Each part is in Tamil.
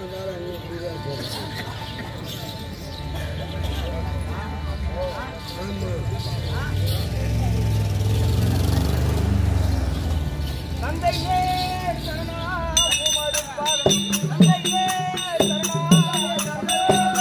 தந்தையே சரணா உமது பாதம் தந்தையே சரணா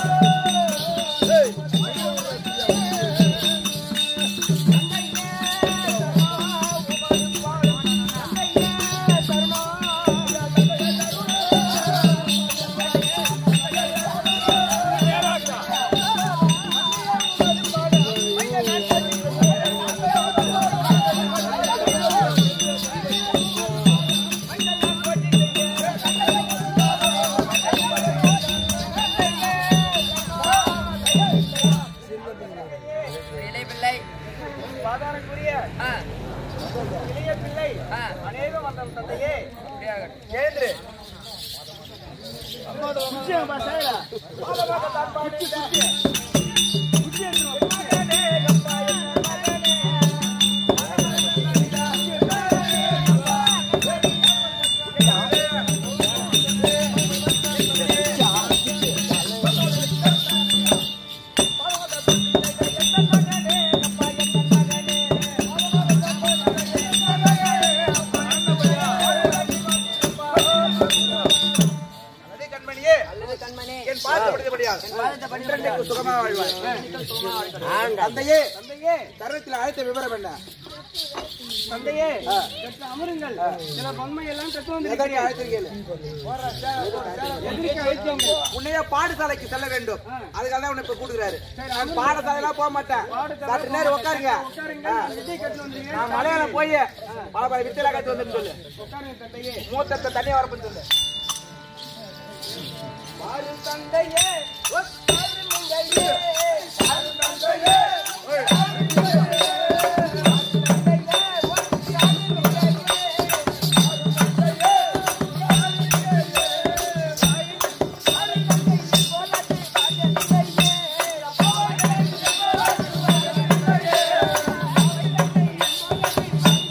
இலை பிள்ளை சாதாரணக்குரிய ஆ இளைய பிள்ளை ஆ அநேகம் வந்த தந்தையே அப்படியாகட்டும் எழுந்து நிச்சயம் பா, செய்யல. பாலமாக தான் பாடு. குச்சி எடுத்துட்டு வா, குச்சி. அல்லது கண்மணியே அல்லது கண்மணி என் பார்த்து படித்தபடியால் பாதத்தை இன்றைக்கு சுகமாக வாழ்வாய் தந்தையே தந்தையே தருணத்தில் அழைத்த விவரம் என்ன தந்தையே சற்று அமருங்கள் சில பொம்மை எல்லாம் கற்று எதற்கு வந்து அழைத்திருக்கீங்க எதற்கு அழைத்தீங்க? உன்னைய பாடசாலைக்கு செல்ல வேண்டும் அதுக்காக தான் உன்னை இப்ப கூடுகிறாரு நான் பாடசாலைலாம் போக மாட்டேன் சற்று நேரம் உட்காருங்க உட்காருங்க. எதை கற்று வந்தீங்க? நான் மலையாளம் போய் பல பல வித்தலா கத்து வந்துட்டு சொல்லு உட்காருங்க தந்தையே. மூத்தத்தை தண்ணி வரப்புன்னு சொல்லு வாழும் தந்தையே ஒத்தாரும் மங்கையே. வாழும் தந்தையே, வாழும் தந்தையே, வாழும் தந்தையே, ஒத்தாரும் மங்கையே. வாழும் தந்தையே, வாழும் தந்தையே, வாழும் வாழும் தந்தையே, போலாட்டு வாழும் தந்தையே. அப்பா, வாழும் தந்தையே, வாழும் தந்தையே.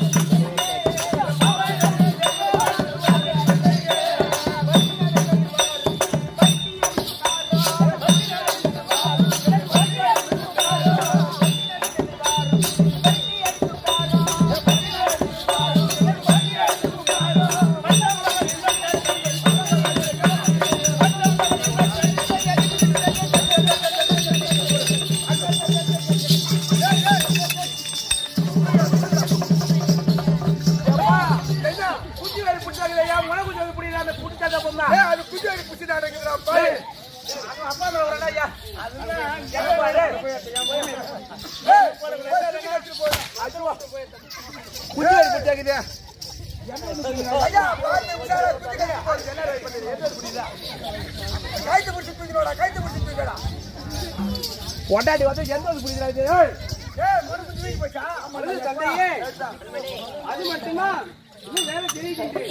குச்சி வேலை பிடிச்சாங்க முளை குச்சி வேலை பிடிக்கல அந்த குடிச்சாத பொம்மை அது குச்சி வேலை பிடிச்சி நடக்குதுடா அப்பா மேல வரடா ஐயா அதுதான் எங்க பாரு குச்சி வேலை பிடிச்சாக்குது ஐயா பாருங்க உஷாரா குச்சி வேலை கைத்து பிடிச்சி தூக்கிடா கைத்து பிடிச்சி தூக்கிடா கொண்டாடி வந்து எந்த ஒரு பிடிக்கிறாரு ஏய் மறுபடியும் தூக்கி போச்சா அது தந்தையே அது மட்டுமா இன்னும் வேலை தெரியுது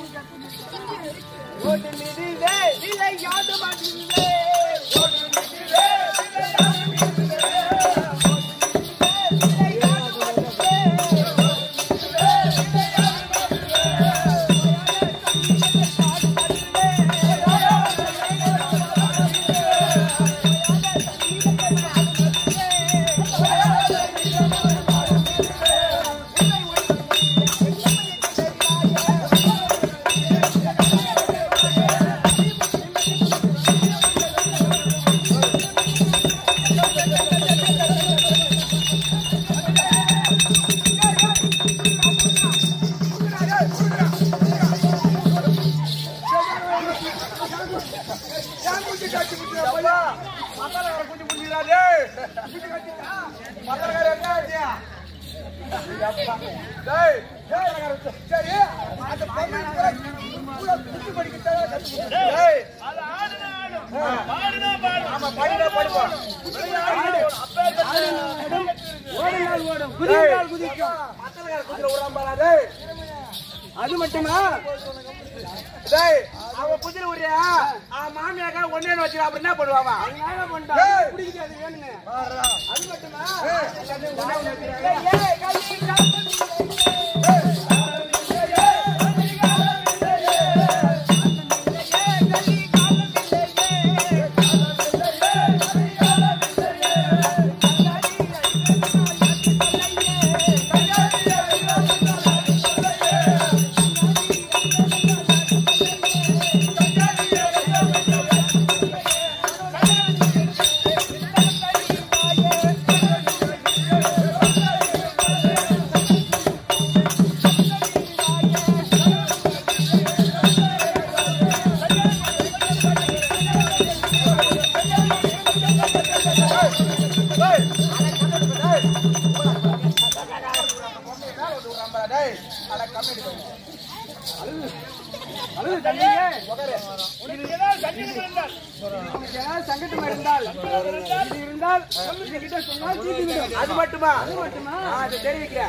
ஓட்டு மீதிலே விளையாடு மகிழ்வே ஓட்டு மீதிலே விளையாடு மகிழ்வே விளையாடு மகிழ்வே ஓடினால் ஓடும் குதித்தால் குதிக்கும் அது மட்டுமா டேய், அவன் குதிரை விடுறியா? அவன் மாமியாக்கா ஒண்ணேன்னு வச்சிருக்கா, அப்புறம் என்ன பண்ணுவான் அவன்? நாங்க பண்ணா ஏய். பிடிக்குது அது வேணுங்க அது மட்டுமா ஏய், அழுது தந்தையே உனக்கு ஏதாவது சந்தேகம் இருந்தால் உனக்கு ஏதாவது சங்கடம் இருந்தால் இது இருந்தால் இது கிட்ட சொன்னால் தீர்த்து விடும் அது மட்டுமா அது மட்டுமா நான் அதை தெரிவிக்கிறேன்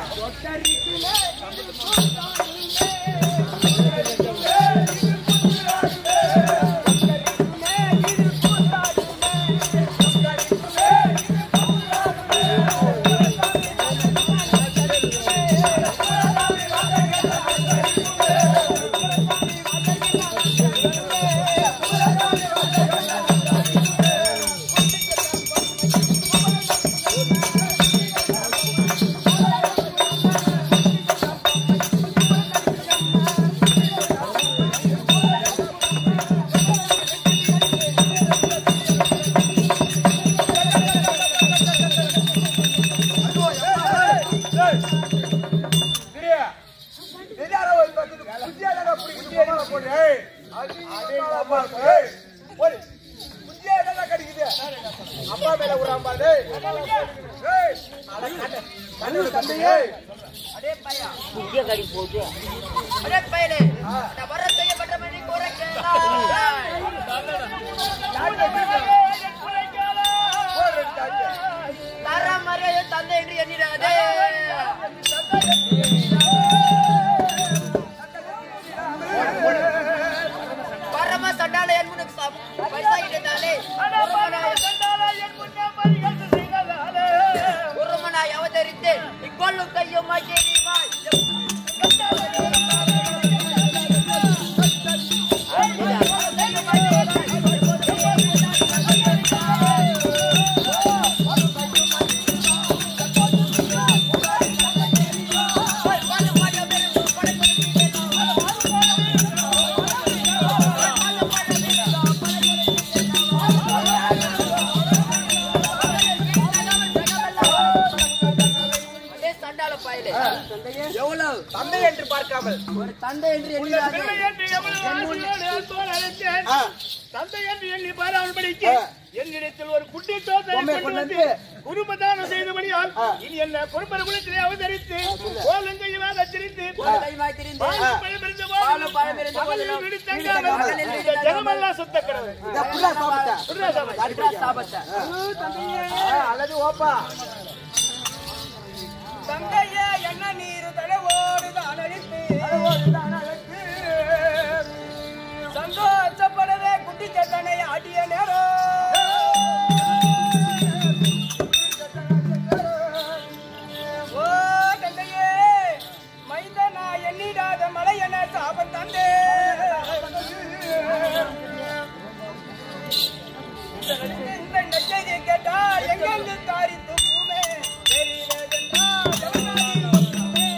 சரியா? எதால ஒரு பத்து குச்சியால பிடிக்குது போமா போடு. ஏய், அடேங்கப்பா பாரு. ஏய், போடு. குச்சியா எதால கடிக்குது? அப்பா மேல விடுறான் பாரு. ஏய், ஏய், அட கண்ணு. கண்ணு தந்தையே. அடே பையா அடே பையனே நான் வர செய்யப்பட்ட மணி குறைக்கலாம் போடு, தந்தை. தர மரியாதை தந்தை என்று எண்ணிடாதே பரம சண்டால என் முன்னுக்கு சாப் வயசாகிட்டதாலே உருமனாய் அவதரித்து இக்கொள்ளும் கையும் மாட்டேன் அதே சண்டால பாயலே எவ்வளவு தந்தை என்று பார்க்காமல் ஒரு தந்தை என்று எண்ணிடாதே ஆ, தந்தை என்று எண்ணி பாராமல்படிக்கு ஆ. என்னிடத்தில் ஒரு குட்டி தோசை பொம்மை கொண்டு கொண்டு வந்து வந்து குடும்பதானம் செய்தபடியால் ஆ. இனி என்ன பொறுப்பர குலத்திலே அவதரித்து கோலங்கையுமாக திரிந்து கைமாய் திரிந்து பாலும் பழம் இருந்த பாலும் பழம் இருந்த பகலில் போதிலும் விழித்தங்காமல் பகலில் இந்த விழித்தங்காமல் ஜனமெல்லாம் சுத்த கடவுள் இதை புல்லா சாப்பிட்டேன். புரியுதா சாமி? அடிப்படா சாபத்தை ஆ, அல்லது ஓப்பா தந்தையே என்ன நீர் தடவோடு தான் அழித்து சந்தோஷப்படவே குட்டி சத்தனை ஆடிய நேரம் ஓ தந்தையே மைந்தனா எண்ணிடாத மலை என சாபம் தந்தே இந்த நெச்சையை கேட்டா எங்கெங்கு தாரி துப்புமே தெரிவதென்றா ஜனநாயகி ஒப்புமே.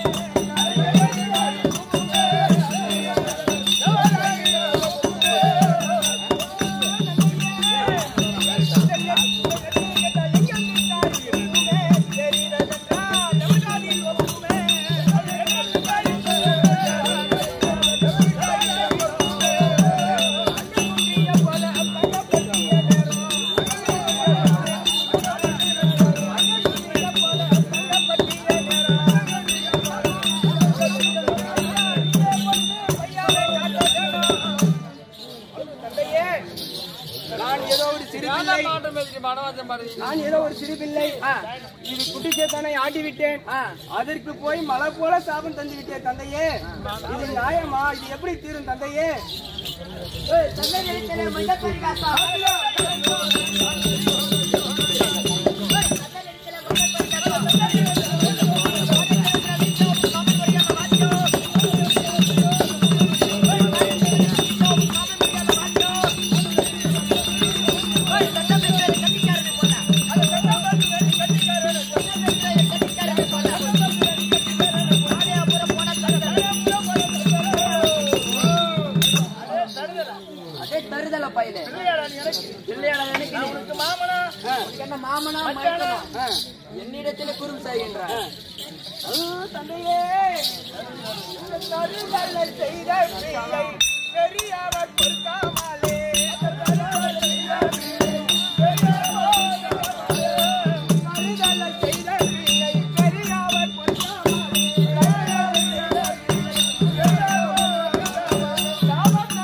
நான் ஏதோ ஒரு சிறு பிள்ளை நான் ஏதோ ஒரு சிறு பிள்ளை இது குட்டி சேத்தானை ஆட்டி விட்டேன் அதற்கு போய் மழை போல சாபம் தந்து விட்டேன் தந்தையே இது நியாயமா இது எப்படி தீரும் தந்தையே தந்தை நினைத்தலே மண்டபரி காத்தா அதே தருதல பையலே இல்லையாடா எனக்கு நீ? உனக்கு என்ன மாமனா மைத்தனா என்னிடத்தில் குறும் செய்கின்றார் தந்தையே தருதலை செய்த பிள்ளை பெரியவர் பொறுக்காமலே தருதலை செய்த பிள்ளை தருதலை செய்த பிள்ளை பெரியவர் பொறுக்காமலே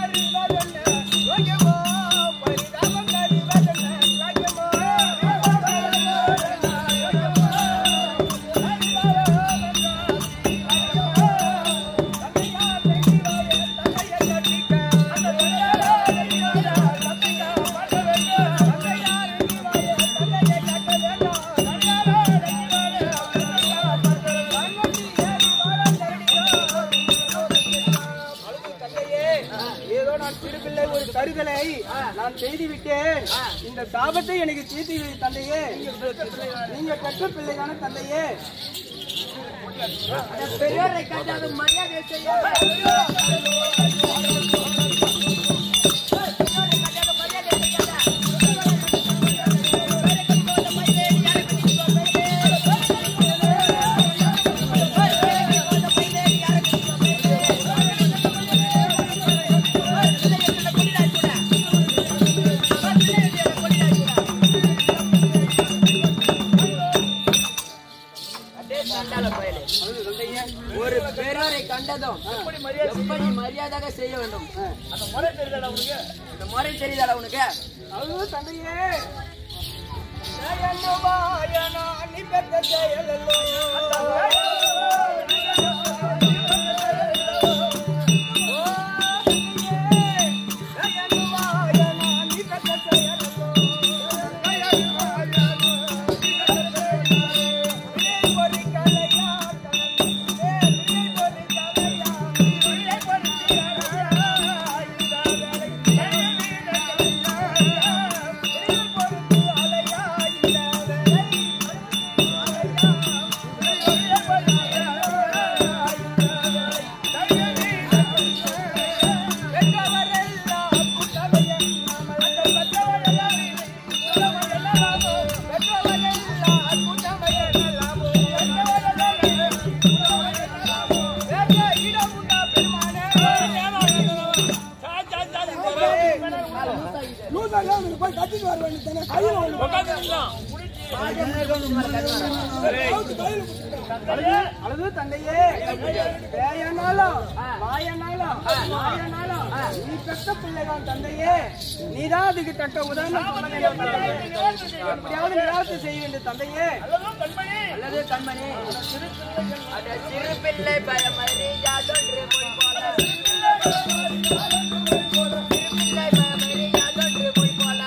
நான் செய்து விட்டேன் இந்த சாபத்தை எனக்கு தீர்த்து வை, தந்தையே நீங்க பெற்ற பிள்ளைதான தந்தையே அந்த பெரியோரை கண்டாத மரியாதை செய்ய அதே சண்டால பயலே. ஒரு பெரியோரை கண்டதும் எப்படி மரியாதையாக செய்ய வேண்டும் அந்த முறை தெரியுதாடா உனக்கு இந்த முறை தெரியுதாடா உனக்கு அது தந்தையே ஜெயனுமா என நீ பெற்ற ஜெயலல்லோ. அழுது தந்தையே பேயனாலும் வாயனாலும் வாயனாலும் நீ பெற்ற பிள்ளைதான் தந்தையே நீதான் அதுக்கு தக்க உதாரணம் சொல்ல வேண்டும் தந்தையே. எப்படியாவது நிராசை செய்ய வேண்டும் தந்தையே அல்லது கண்மணி அந்த சிறு பிள்ளை பயமறி யாதொன்று பொய் போல பிள்ளை பயமறி யாதொன்று பொய் போல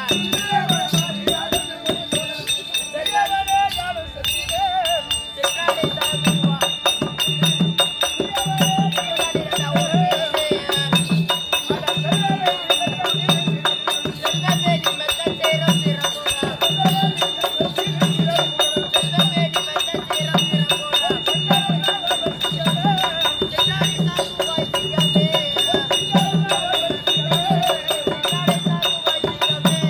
சிற்றாடை தாங்குவா. செந்தமேனி மெத்த சேரம் சிறகுறா. செந்தமேனி மெத்த சேரம் சிறகுறா. சிற்றாடை தாங்குவாய் சிங்கமே. சிற்றாடை தாங்குவாய் சிங்கமே.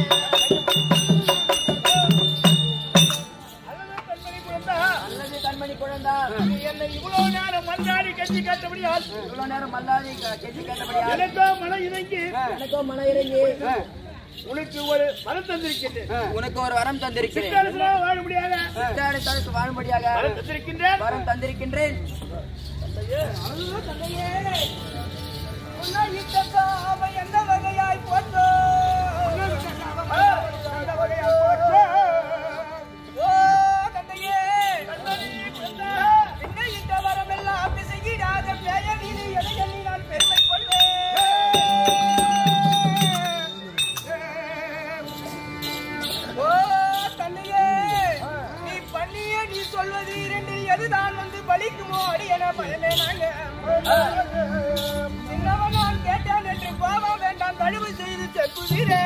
அல்லது கண்மணி குழந்தா என்னை இவ்வளவு நேரம் மன்றாடி கட்சி காட்டபடியால் இவ்வளவு நேரம் மல்லாதி கெட்டி கேட்டபடியா எனக்கோ மன இறங்கி எனக்கோ மன இறங்கி உனக்கு ஒரு மனம் தந்திருக்கின்றேன் உனக்கு ஒரு வரம் தந்திருக்கிறேன் சிற்றரசனாக வாழ முடியாத சித்தாடி தனக்கு வாழும்படியாக வரம் தந்திருக்கின்றேன் வரம் தந்திருக்கின்றேன் எந்த வகையாய் போற்றோ அந்த வகையால் போற்றோ. ஓ தந்தையே என்ன இந்த வரமெல்லாம் பிசையிடாத பேய நீதி என எண்ணி நான் பெருமை கொள்வேன் ஓ தந்தையே நீ பண்ணிய நீ சொல்வது இரண்டில் எதுதான் வந்து பலிக்குமோ அடி என பயமே நாங்க சின்னவன் நான் கேட்டேன் என்று கோபம் வேண்டாம் தழுவு செய்து செப்புகிறே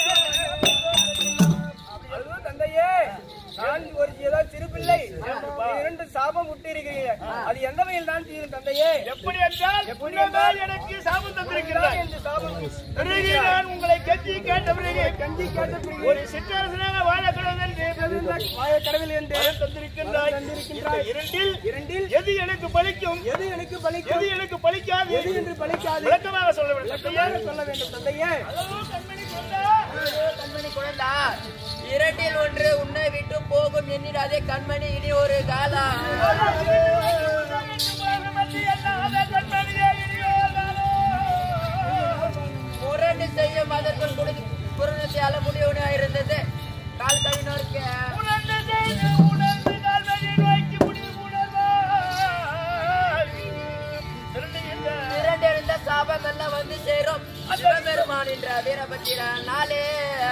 அதுவோ தந்தையே நான் ஒரு ஏதோ சிறு பிள்ளை இரண்டு சாபம் விட்டிருக்கிறீங்க அது எந்த வகையில் தான் தீரும் தந்தையே எப்படி என்றால் உங்கள் மேல் எனக்கு சாபம் தந்திருக்கிறார் என்று சாபம் பிறகு நான் உங்களை கட்சி கேட்ட பிறகு கஞ்சி கேட்ட பிறகு ஒரு சிற்றரசனாக வாழ கடவுள் என்று மாய கடவுள் என்று வரம் தந்திருக்கின்றாய் தந்திருக்கின்றாய். இந்த இரண்டில் இரண்டில் எது எனக்கு பலிக்கும் எது எனக்கு பலிக்கும் எது எனக்கு பலிக்காது எது என்று பலிக்காது விளக்கமாக சொல்ல வேண்டும் விளக்கமாக சொல்ல வேண்டும் தந்தையே கண்மணி குழந்தா இரண்டில் ஒன்று உன்னை விட்டு போகும் எண்ணிடாதே கண்மணி இனி ஒரு காலா முரண்டு செய்யும் அதற்குள் குடி குருணத்தை அள முடியவனா இருந்தது கால் கழினோருக்கு இரண்டு இருந்த சாபம் எல்லாம் வந்து சேரும் சிவபெருமான் என்ற வீரபத்திர நாளே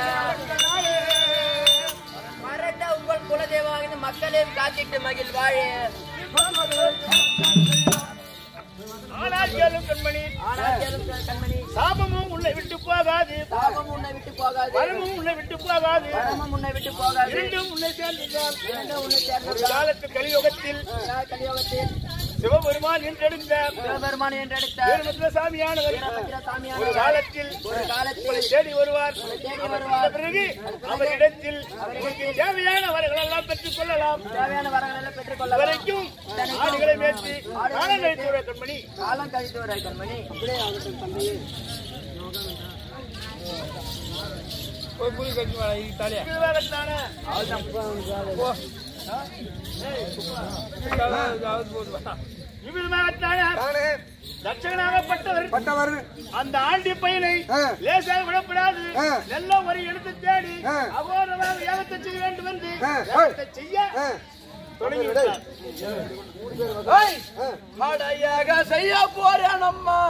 மறந்த உங்கள் குலதெய்வாக மக்களையும் காத்திட்டு மகிழ்வாழ் ஆனால் கேளும் கண்மணி ஆனால் கேளும் கண்மணி சாபமும் உன்னை விட்டு போகாது தாபம் உன்னை விட்டு போகாது வரமும் உன்னை விட்டு போகாது பரமம் உன்னை விட்டு போகாது இரண்டும் உன்னை சேர்ந்திருந்தால் இரண்டும் உன்னை ஒரு சேர்ந்த காலத்து கலியுகத்தில் கலியோகத்தில் சிவபெருமான் என்றெடுத்த சிவபெருமான் என்றெடுத்த வீரபத்ர சாமியானவர் வீரபத்திர ஒரு சாமியான காலத்தில் ஒரு காலத்தில் உங்களை தேடி வருவார் தேடி அவர் வருவார். வந்த பிறகு அவரிடத்தில் உங்களுக்கு தேவையானவர்கள் எல்லாம் பெற்றுக் கொள்ளலாம் தேவையான வரங்களை பெற்றுக் கொள்ள வரைக்கும் ஆடுகளை மேய்த்து காலம் கழித்து கண்மணி காலம் கழித்து வர கண்மணி இதுவாகத்தானே இவ்விதமாகத்தானே தானே தட்சகனாகப்பட்டவர் பட்டவர் அந்த ஆண்டி பையனை ஆ. லேசாக விடப்படாது ஆ. நல்ல ஒரு எடுத்து தேடி ஆ. அகோரமாக யாகத்தை செய்ய வேண்டும் என்று ஆ. யாகத்தை செய்ய ஆ. தொடங்கி விட்டார். அடையாக செய்ய போறேன் அம்மா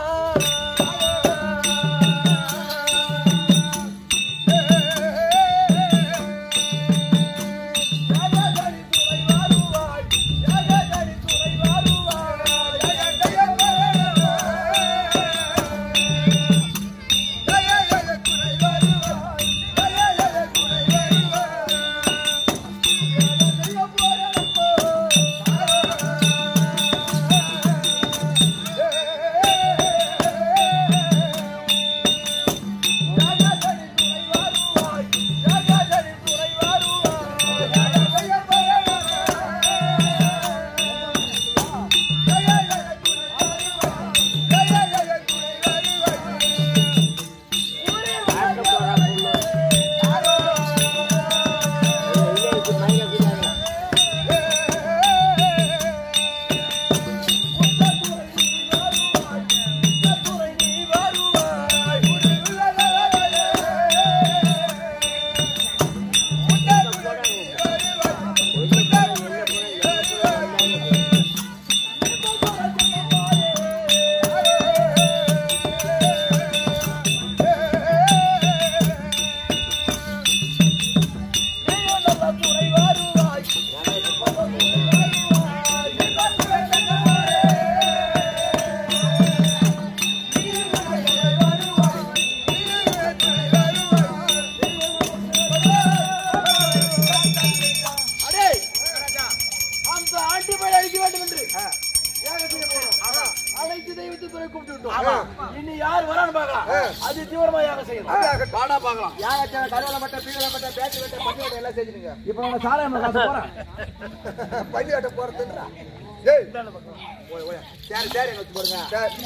அந்த ஆண்டி பயிர் அழிக்க வேண்டும் என்று யாகம் செய்ய போறோம். அனைத்து தெய்வத்தை துறை கூப்பிட்டு விட்டோம். இனி யார் வரான்னு பார்க்கலாம். அது தீவிரமா யாகம் செய்யணும். வாடா பார்க்கலாம். யாகத்தை கருவேல மட்டை, பீங்கல மட்டை, பேச்சு மட்டை, பட்டி மட்டை எல்லாம் செஞ்சுடுங்க. இப்ப நான் சாராயம் காசு போறேன். பள்ளி கட்ட போறதுன்றா ஏய் ஓய் ஓய் சரி சரி வச்சு போடுங்க சரி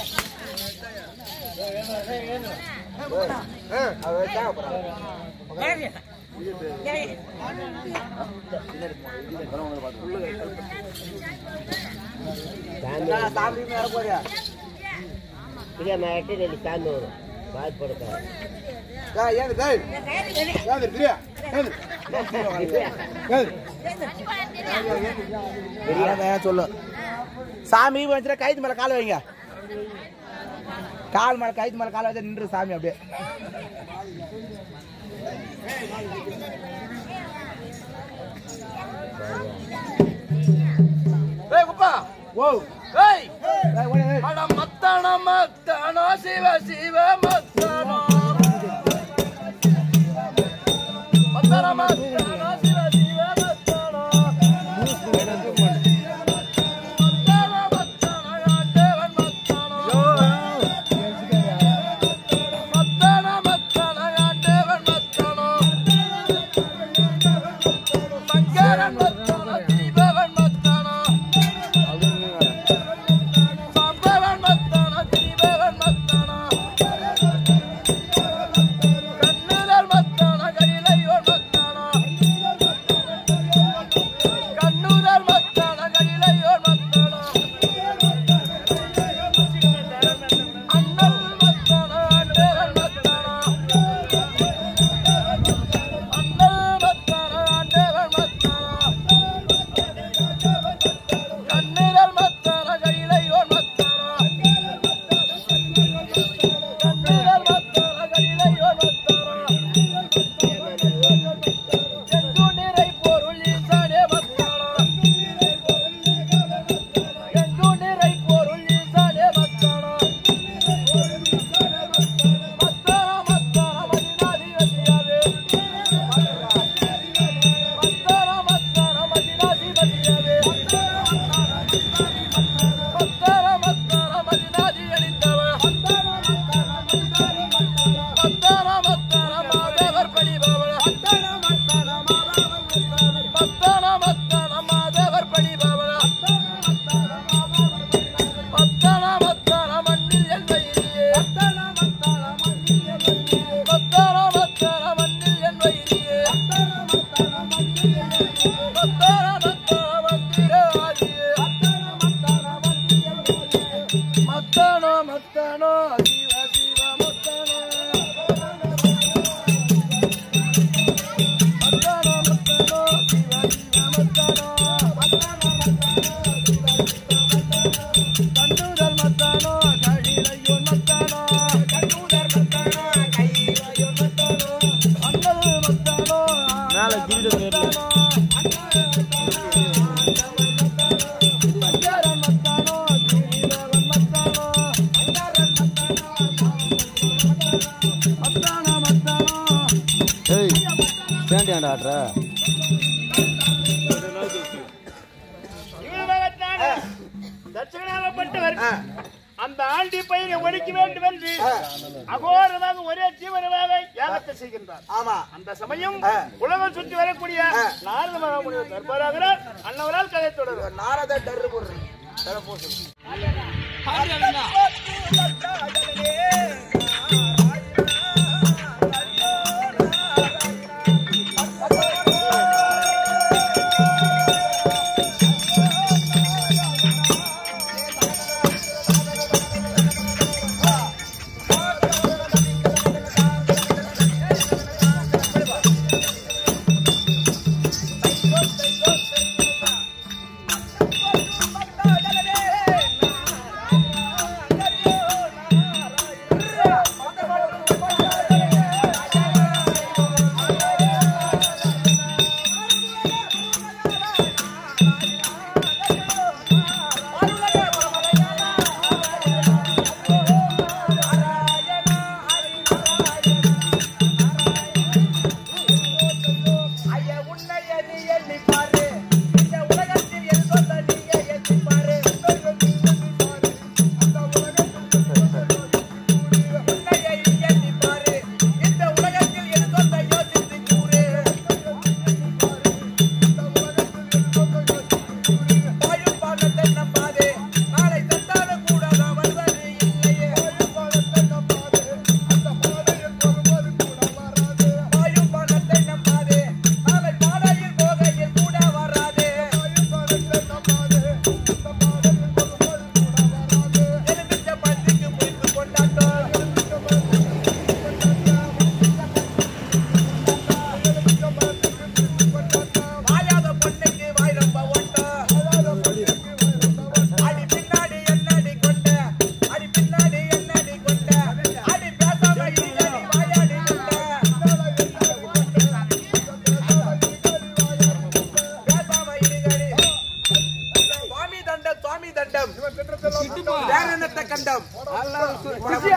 ஆ அது வச்சா அப்புறம் சாப்பிட்டு வர போறியா ஏய் ஏன் டேய் ஏன் பிரியா ஏன் ஏன் சொல்லு சாமி வச்சுட்டு கைத்து மேல கால் வைங்க கால் மேல கைத்து மேல கால் வச்சு நின்று சாமி அப்படியே ஏய் குப்பா ஓ ஏய் ஏய் ஓடி ஏய் அட மத்தான மத்தான சிவ சிவ மத்தான மத்தான மத்தான சிவ சிவ மத்தான மத்தான மத்தான யாண்டவன் மத்தான மத்தான மத்தான யாண்டவன் மத்தான சங்கரன் மத்தான தீபவன் மத்தான சாம்பவன் மத்தான தீபவன் மத்தான கண்ணுதல் மத்தான கையிலையோன் மத்தான சேண்டியாண்டா ஆட்ற இவர்களாகத்தான தட்சணாகப்பட்டவர் அந்த ஆண்டி பயிரை ஒழிக்க வேண்டும் என்று அகோரமாக ஒரே ஜீவனமாக யாகத்தை செய்கின்றார் ஆமா அந்த சமயம் உலகம் சுற்றி வரக்கூடிய நாரத மகாமுனிவர் தர்பாராகிறார் அன்னவரால் கதை தொடரும் நாரத டர்ரு போடுறேன் தரப்போசு சுவாமி தண்டம் சுவாமி தண்டம் வேற என்னத்த கண்டம் விஜயா,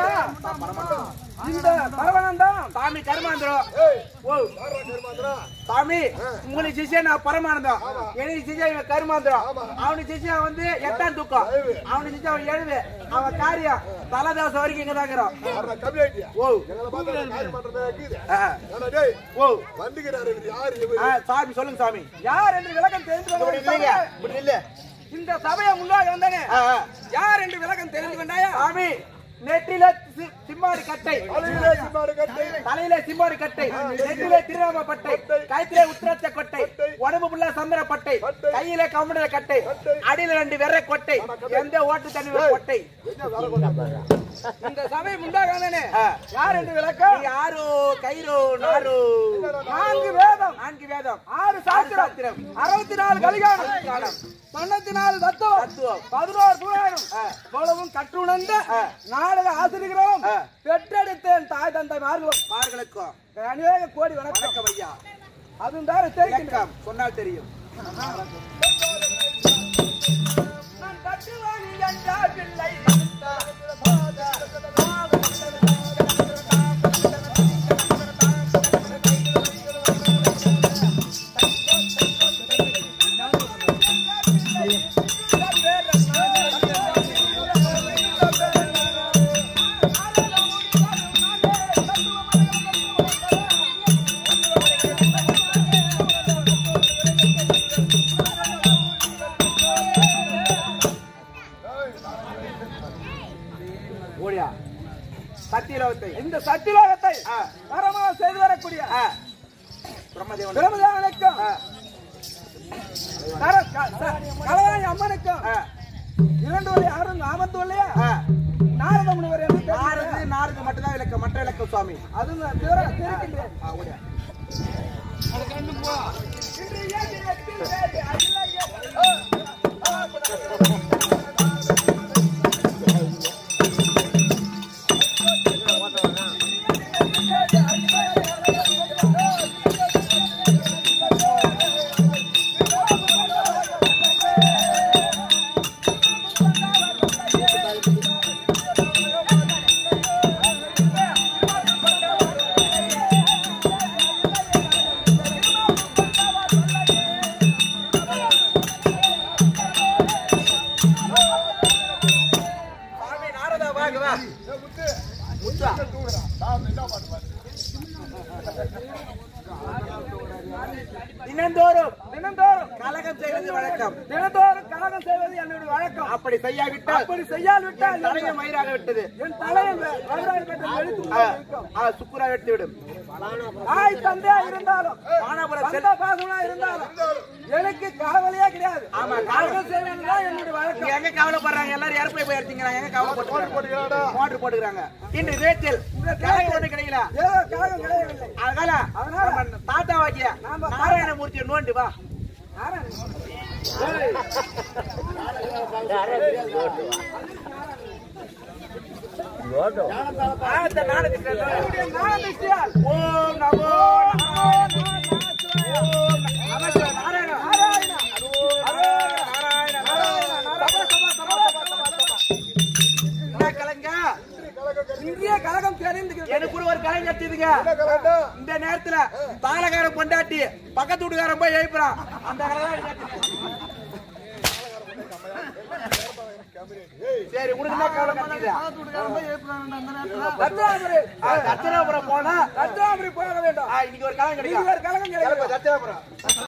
இந்த பரவானந்தம் சாமி கருமாந்திரம் ஓ சாமி உங்களுக்கு சிஷ்யன் நான் பரமானந்தம் எனக்கு சிஷ்யா இவன் கருமாந்திரம் அவனுக்கு சிஷ்யா வந்து எட்டாம் தூக்கம் அவனுக்கு சிஷ்யா அவன் எழுது அவன் காரியம் தலதேவசம் வரைக்கும் இங்க தான் ஓ ஆ. ஓ ஆ, சாமி சொல்லுங்க சாமி யார் என்று விளக்கம் தெரிந்து கொள்ள இப்படி இல்லைங்க இப்படி இல்ல இந்த சபையை முன்னாடி வந்தானே ஆ, ஆ. யார் என்று விளக்கம் தெரிந்து கொண்டாயா சாமி நெற்றில சி- சிம்மாடி கட்டை தலையில சிம்மாடி கட்டை நெற்றில திருநாம பட்டை கழுத்திலே உத்திரத்த கொட்டை உடம்பு புள்ள சந்திர பட்டை கையில கமுடல கட்டை அடியில ரெண்டு வெறை கொட்டை எந்த ஓட்டு தண்ணி கொட்டை இந்த சபை முன்னாடி வந்தானே ஆ. யார் என்று விளக்கம் நீ யாரு கயிறு நாரு நான்கு வேதம் நான்கு வேதம் ஆறு சாஸ்திரம் சாஸ்திரம். அறுபத்தி நாலு கலிகாலம் தொண்ணூத்தி நாலு தத்துவம் தத்துவம். பதினோரு புராணம் ஆ. இவ்வளவும் கற்றுணர்ந்த ஆ. நாடக ஆசிரியர்களும் ஆ. பெற்றெடுத்தேன் தாய் தந்தை மார்களும் மார்களுக்கும் அநேக கோடி வணக்கம் வணக்கம் ஐயா அதுவும் தார தெரிவிக்கின்றேன் வணக்கம் சொன்னால் தெரியும் நான் தட்டுவாணி என்றார் பிள்ளை ஓடியா சத்தியலோகத்தை இந்த சத்திலோகத்தை ஆ. தரமாக செய்து வரக்கூடிய ஆ. பிரம்மதேவன் பிரமதேவனுக்கும் ஆ. தர- க- ச- கலவாணி அம்மனுக்கும் ஆ. இரண்டு வரை யாரும் ஆபத்து இல்லையா ஆ. நாரத முனிவர் என்று நாரது தெரிகிறது. நாரது மட்டும்தான் விளக்கம் மற்ற விளக்கம் சுவாமி அதுவும் நான் திற- தெரிவிக்கின்றேன். ஆ, ஓடியா இன்று ஏதினத்தில் வேறு அல்லையே. தினந்தோறும் தினந்தோறும் கலகம் செய்வது வழக்கம் தினந்தோறும் கலகம் செய்வது என்னுடைய வழக்கம் அப்படி செய்யாவிட்டால் அப்படி செய்யாவிட்டால் தலையை மயிராக விட்டது என் தலையை வயிறாக கட்டி வெளுத்து ஆ, வைக்கும். ஆ, சுக்குரா எடுத்து விடும் ஆய் தந்தையா இருந்தாலும் வானாபுரம் சொந்த பாசமா இருந்தாலும் எனக்கு காவலையே கிடையாது ஆமா, கலகம் செய்வதுதான் என்னுடைய வழக்கம் இங்க எங்க கவலைப்படுறாங்க எல்லாரும் ஏர்பிளை போய் எடுத்தீங்களா எங்க கவலைப்பட்டு மோட்டர் போட்டுக்கிறாங்க இன்று வேட்டில் கலகம் ஒண்ணு கிடைக்கல ஏதோ கலகம் கிடையவில்லை அதனால அதனால நம்ம தாத்தா வாக்கிய நாம நாராயணமூர்த்தி நோண்டு வா ஆத்த நாடகத்துல நாராயண ஓம் நமோ நமஸ்கார நாராயண என்ன கலங்க இந்திய கழகம் தெரிந்து எனக்கு கூட ஒரு கலைஞர் கத்துதுங்க இந்த நேரத்துல பாலகாரன் பொண்டாட்டி பக்கத்து வீட்டுக்காரன் போய் எழுப்புறான் அந்த கலகம் சரி உனக்கு என்ன கவலை கத்துது ரத்னாபுரி தட்சிணாபுரம் போனா ரத்னாபுரி போக வேண்டும் ஆ, இன்னைக்கு ஒரு கலகம் இது கிடைக்கும் ஒரு கழகம் கிடையாது தட்சிணாபுரம்